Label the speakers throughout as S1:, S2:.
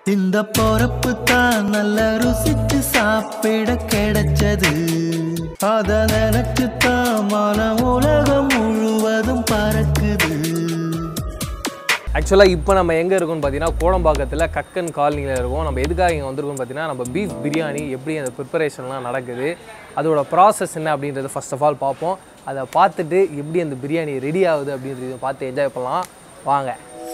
S1: இந்த பொறப்பு தான் நல்ல ருசிச்சு சாப்பிட கிடைச்சது அத நினைச்சு தான் மன உலகம் முழுவதும் பறக்குது
S2: ஆக்சுவலாக இப்போ நம்ம எங்கே இருக்கோம்னு பார்த்தீங்கன்னா கோடம்பாக்கத்தில் கக்கன் காலனியில் இருக்கோம் நம்ம எதுக்காக இங்கே வந்திருக்கோம்னு பார்த்தீங்கன்னா நம்ம பீஃப் பிரியாணி எப்படி அந்த ப்ரிப்பரேஷன்லாம் நடக்குது அதோட ப்ராசஸ் என்ன அப்படின்றத ஃபர்ஸ்ட் ஆஃப் ஆல் பார்ப்போம் அதை பார்த்துட்டு எப்படி அந்த பிரியாணி ரெடி ஆகுது அப்படின்றத பார்த்து என்ஜாய் பண்ணலாம் வாங்க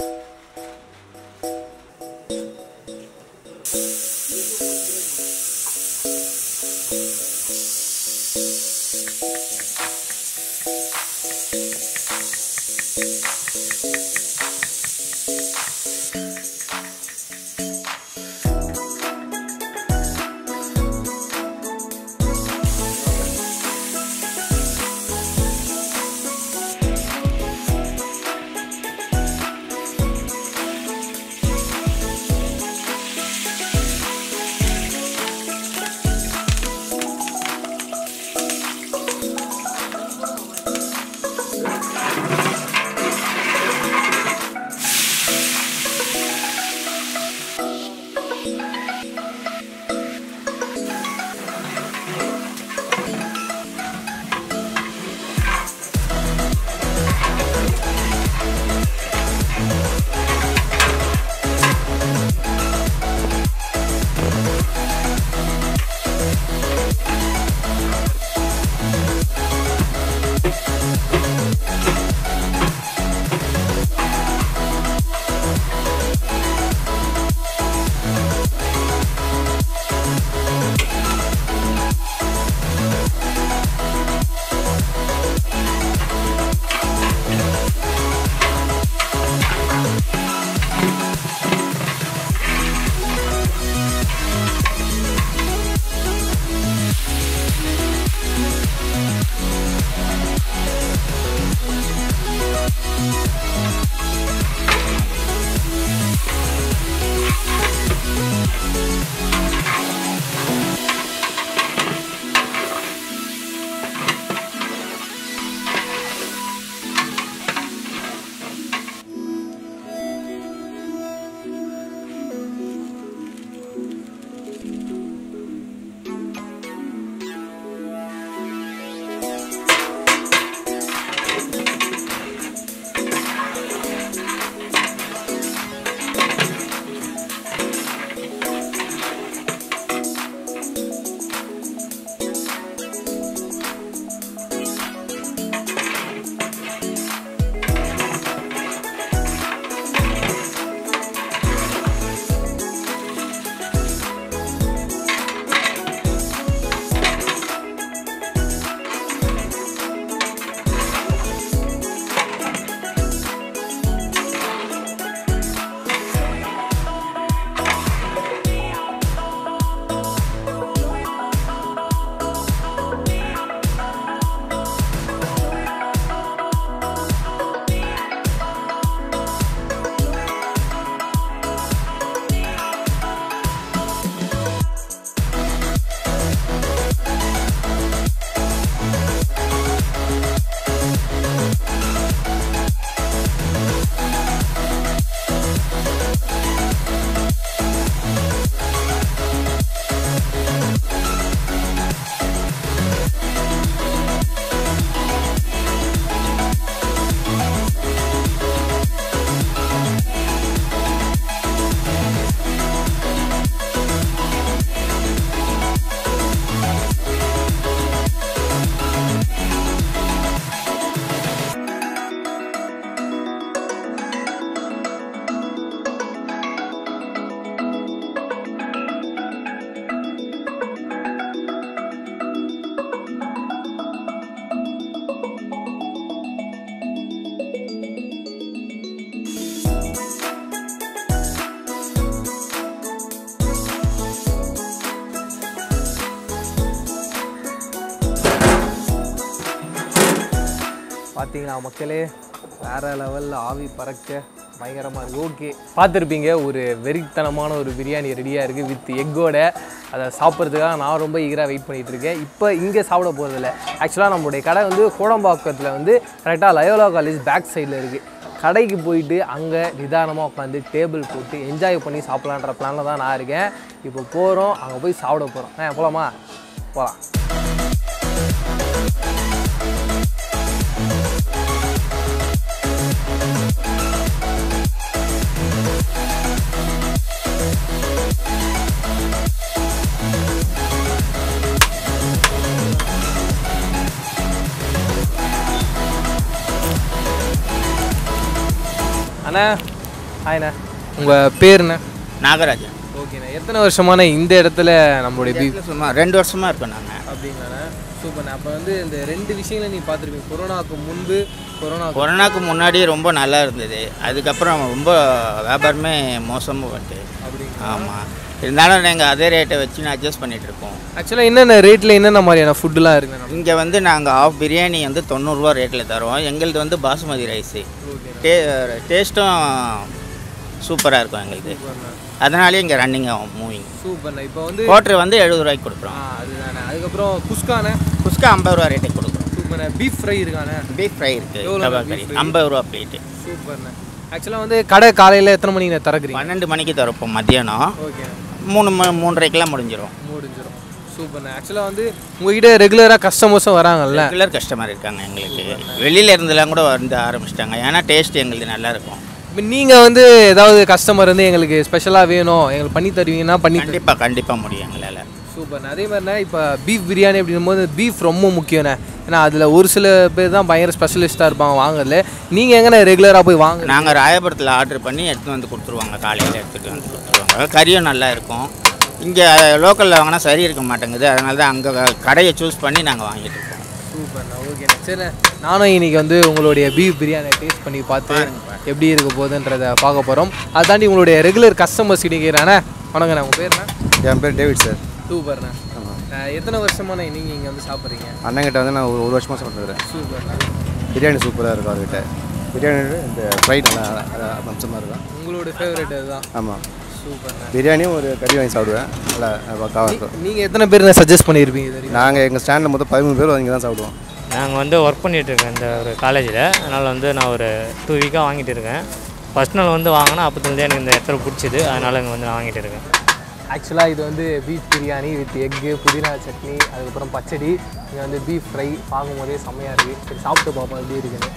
S2: பார்த்தீங்களா மக்களே வேற லெவலில் ஆவி பறக்க பயங்கரமாக இருக்குது ஓகே பார்த்துருப்பீங்க ஒரு வெறித்தனமான ஒரு பிரியாணி ரெடியாக இருக்குது வித் எக்கோட அதை சாப்பிட்றதுக்காக நான் ரொம்ப ஈகராக வெயிட் பண்ணிட்டு இருக்கேன் இப்போ இங்கே சாப்பிட போகிறதில்ல ஆக்சுவலாக நம்மளுடைய கடை வந்து கோடம்பாக்கத்தில் வந்து கரெக்டாக லயோலா காலேஜ் பேக் சைடில் இருக்குது கடைக்கு போயிட்டு அங்கே நிதானமாக உட்காந்து டேபிள் போட்டு என்ஜாய் பண்ணி சாப்பிட்லான்ற பிளானில் தான் நான் இருக்கேன் இப்போ போகிறோம் அங்கே போய் சாப்பிட போகிறோம் ஆ போகலாமா போகலாம் அண்ணா ஹாய்ண்ணா உங்கள் பேருண்ணே
S3: நாகராஜன்
S2: ஓகேண்ணா எத்தனை வருஷமான இந்த இடத்துல நம்மளுடைய பீஃப்
S3: சும்மா ரெண்டு வருஷமா இருக்கோம் நாங்கள்
S2: அப்படிங்களாண்ணா சூப்பர்ண்ணா அப்போ வந்து இந்த ரெண்டு விஷயங்களை நீ பார்த்துருப்பீங்க கொரோனாவுக்கு முன்பு கொரோனா
S3: கொரோனாக்கு முன்னாடி ரொம்ப நல்லா இருந்தது அதுக்கப்புறம் ரொம்ப வியாபாரமே மோசமாக பட்டு
S2: அப்படிங்க
S3: ஆமாம் இருந்தாலும் நாங்கள் அதே ரேட்டை வச்சு அட்ஜஸ்ட் பண்ணிட்டு இருக்கோம்
S2: ஆக்சுவலாக என்னென்ன ரேட்டில் என்னென்ன மாதிரியான ஃபுட்டுலாம் இருக்குண்ணா
S3: இங்கே வந்து நாங்கள் ஆஃப் பிரியாணி வந்து தொண்ணூறுரூவா ரேட்டில் தரோம் எங்களுது வந்து பாசுமதி ரைஸு டே டேஸ்ட்டும் சூப்பராக இருக்கும் எங்களுக்கு அதனாலே இங்கே ரன்னிங் ஆகும் மூவிங்
S2: சூப்பர்ண்ணா இப்போ வந்து
S3: குவாட்ரு வந்து எழுபது ரூபாய்க்கு கொடுக்குறோம்
S2: ஆ அதுதானே அதுக்கப்புறம் குஸ்காண்ணே
S3: குஸ்கா ஐம்பது ரூபா ரேட்டுக்கு கொடுக்குறோம்
S2: சூப்பர்ண்ணே பீஃப் ஃப்ரை இருக்காண்ணே
S3: பீஃப் ஃப்ரை இருக்குது
S2: எவ்வளோ
S3: கபாப்
S2: beef
S3: கறி
S2: fry?
S3: ஐம்பது ரூபா பிளேட்டு
S2: சூப்பர்ண்ணே ஆக்சுவலாக வந்து கடை காலையில் எத்தனை மணிக்கு திறக்கிறீங்க
S3: பன்னெண்டு மணிக்கு திறப்போம் மத்தியானம்
S2: ஓகே
S3: மூணு ம மூன்றரைக்கெல்லாம் முடிஞ்சிடும்
S2: முடிஞ்சிடும் சூப்பர்ண்ணே ஆக்சுவலாக வந்து உங்ககிட்ட ரெகுலராக கஸ்டமர்ஸும் வராங்கல்ல
S3: ரெகுலர் கஸ்டமர் இருக்காங்க எங்களுக்கு வெளியில இருந்தெல்லாம் கூட வந்து ஆரம்பிச்சிட்டாங்க ஏன்னா டேஸ்ட் எங்களுது நல்லா இருக்கும்
S2: இப்போ நீங்கள் வந்து ஏதாவது கஸ்டமர் வந்து எங்களுக்கு ஸ்பெஷலாக வேணும் எங்களுக்கு பண்ணி தருவீங்கன்னா பண்ணி தரு-
S3: கண்டிப்பாக கண்டிப்பாக முடியும் எங்களால்
S2: சூப்பர்ண்ணே அதே மாதிரிண்ணே இப்போ பீஃப் பிரியாணி அப்படிங்கும்போது பீஃப் ரொம்ப முக்கியம்ண்ணே ஏன்னா அதில் ஒரு சில பேர் தான் பயங்கர ஸ்பெஷலிஸ்ட்டாக இருப்பாங்க வாங்குறதுல நீங்கள் எங்கண்ணே ரெகுலராக போய் வாங்க
S3: நாங்கள் ராயபுரத்தில் ஆர்டர் பண்ணி எடுத்து வந்து கொடுத்துருவாங்க காலையில் எடுத்துகிட்டு வந்து கொடுத்துருவாங்க கறியும் நல்லா இருக்கும் இங்கே லோக்கலில் வாங்கினா சரி இருக்க மாட்டேங்குது அதனால தான் அங்கே கடையை சூஸ் பண்ணி நாங்கள் வாங்கிட்டு இருக்கோம்
S2: சூப்பர்ண்ணா ஓகேண்ணே சரிண்ணே நானும் இன்னைக்கு வந்து உங்களுடைய பீஃப் பிரியாணி டேஸ்ட் பண்ணி பார்த்து எப்படி இருக்க போகுதுன்றதை பார்க்க போகிறோம் அதை தாண்டி உங்களுடைய ரெகுலர் கஸ்டமர்ஸ் கேட்குறேண்ணே வணக்கண்ணே உங்கள் பேருண்ணே
S4: என் பேர் டேவிட் சார்
S2: சூப்பர்ண்ணே அஹ் எத்தனை வருஷமான நீங்கள் இங்கே வந்து சாப்பிட்றீங்க
S4: அண்ணங்கிட்ட வந்து நான் ஒரு ஒரு வருஷமாக சாப்பிட்டுருக்கிறேன்
S2: சூப்பர்ண்ணே
S4: பிரியாணி சூப்பராக இருக்கும் அவர்கிட்ட பிரியாணி இந்த ஃப்ரை நல்லா நல்லா அம்சமாக இருக்கும்
S2: உங்களோட ஃபேவரட் அதுதான்
S4: ஆமாம்
S2: சூப்பர்ண்ணே
S4: பிரியாணியும் ஒரு கறி வாங்கி சாப்பிடுவேன் நல்லா பக்காவாக இருக்கும்
S2: நீங்கள் எத்தனை பேர் சஜஸ்ட் பண்ணியிருப்பீங்க இது வரைக்கும்?
S4: நாங்கள் எங்கள் ஸ்டாண்டில் மொத்தம் பதிமூணு பேர் இங்கே தான் சாப்பிடுவோம்
S5: நாங்கள் வந்து ஒர்க் பண்ணிகிட்டு இருக்கேன் இந்த ஒரு காலேஜில் அதனால் வந்து நான் ஒரு டூ வீக்காக வாங்கிட்டு இருக்கேன் ஃபஸ்ட் நாள் வந்து வாங்கினா அப்போத்துலேருந்தே எனக்கு இந்த இடத்துல பிடிச்சிது அதனால் இங்கே வந்து நான் வாங்கிட்டு இருக்கேன்
S2: ஆக்சுவலாக இது வந்து பீஃப் பிரியாணி வித் எக்கு புதினா சட்னி அதுக்கப்புறம் பச்சடி இங்கே வந்து பீஃப் ஃப்ரை பார்க்கும்போதே செம்மையாக இருக்குது சரி சாப்பிட்டு பார்ப்போம் எப்படி இருக்குன்னு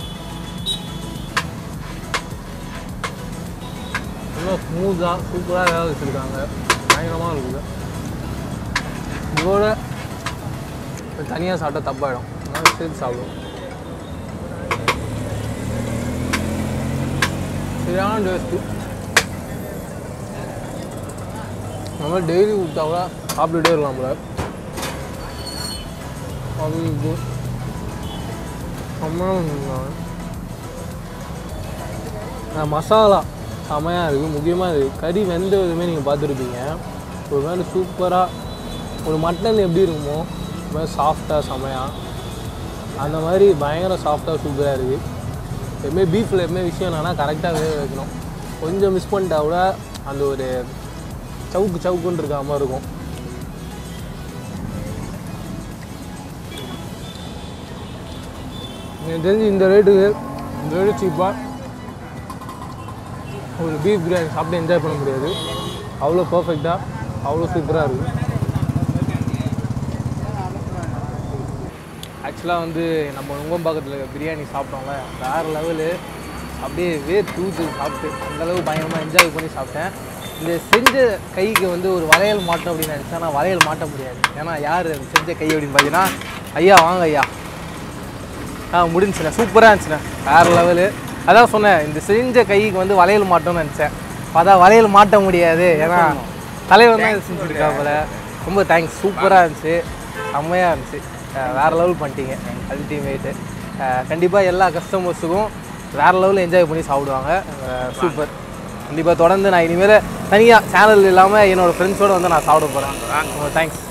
S2: இன்னும் ஸ்மூத்தாக சூப்பராக வேக வச்சுருக்காங்க பயங்கரமாக இருக்குது இதோட தனியாக சாப்பிட்டா தப்பாயிடும் அதனால சேர்த்து சாப்பிடுவோம் சரியான டேஸ்ட்டு நம்ம டெய்லி கொடுத்தா கூட சாப்பிட்டுட்டே இருக்கலாம் போல அது இது செம்மையா செஞ்சிருக்காங்க. ஆ, மசாலா செமையாக இருக்குது முக்கியமாக இது கறி வெந்த விதமே நீங்கள் பார்த்துருப்பீங்க ஒரு மாதிரி சூப்பராக ஒரு மட்டன் எப்படி இருக்குமோ ஒரு மாதிரி சாஃப்டாக செமையாக அந்த மாதிரி பயங்கர சாஃப்டாக சூப்பராக இருக்குது எப்பவுமே பீஃபில் எப்பவுமே விஷயம் என்னன்னா கரெக்டாக வேக வைக்கணும் கொஞ்சம் மிஸ் பண்ணிட்டா கூட அந்த ஒரு சவுக்கு சவுக்குன்னு இருக்க மாதிரி இருக்கும் எனக்கு தெரிஞ்சு இந்த ரேட்டுக்கு இந்த ரேட்டு சீப்பாக ஒரு பீஃப் பிரியாணி சாப்பிட்டு என்ஜாய் பண்ண முடியாது அவ்வளோ பர்ஃபெக்டாக அவ்வளோ சூப்பராக இருக்குது ஆக்சுவலாக வந்து நம்ம நுங்கம்பாக்கத்தில் பிரியாணி சாப்பிட்டோம்ல வேறு லெவலு அப்படியே வேர் தூத்து சாப்பிட்டு அந்தளவு பயங்கரமாக என்ஜாய் பண்ணி சாப்பிட்டேன் இந்த செஞ்ச கைக்கு வந்து ஒரு வளையல் மாட்டோம் அப்படின்னு நினச்சா நான் வளையல் மாட்ட முடியாது ஏன்னா யார் அது செஞ்ச கை அப்படின்னு பார்த்தீங்கன்னா ஐயா வாங்க ஐயா ஆ முடிஞ்சுண்ணே சூப்பராக இருந்துச்சுண்ணே வேறு லெவலு அதான் சொன்னேன் இந்த செஞ்ச கைக்கு வந்து வளையல் மாட்டோம்னு நினச்சேன் பார்த்தா வளையல் மாட்ட முடியாது ஏன்னா தலைவர் தான் இது செஞ்சுருக்கா போல ரொம்ப தேங்க்ஸ் சூப்பராக இருந்துச்சு செம்மையாக இருந்துச்சு அஹ் வேற லெவல் பண்ணிட்டீங்க அல்டிமேட்டு கண்டிப்பாக எல்லா கஸ்டமர்ஸுக்கும் வேற லெவலில் என்ஜாய் பண்ணி சாப்பிடுவாங்க சூப்பர் கண்டிப்பாக தொடர்ந்து நான் இனிமேல் தனியாக சேனல் இல்லாமல் என்னோடய ஃப்ரெண்ட்ஸோடு வந்து நான் சாப்பிட போகிறேன் தேங்க்ஸ்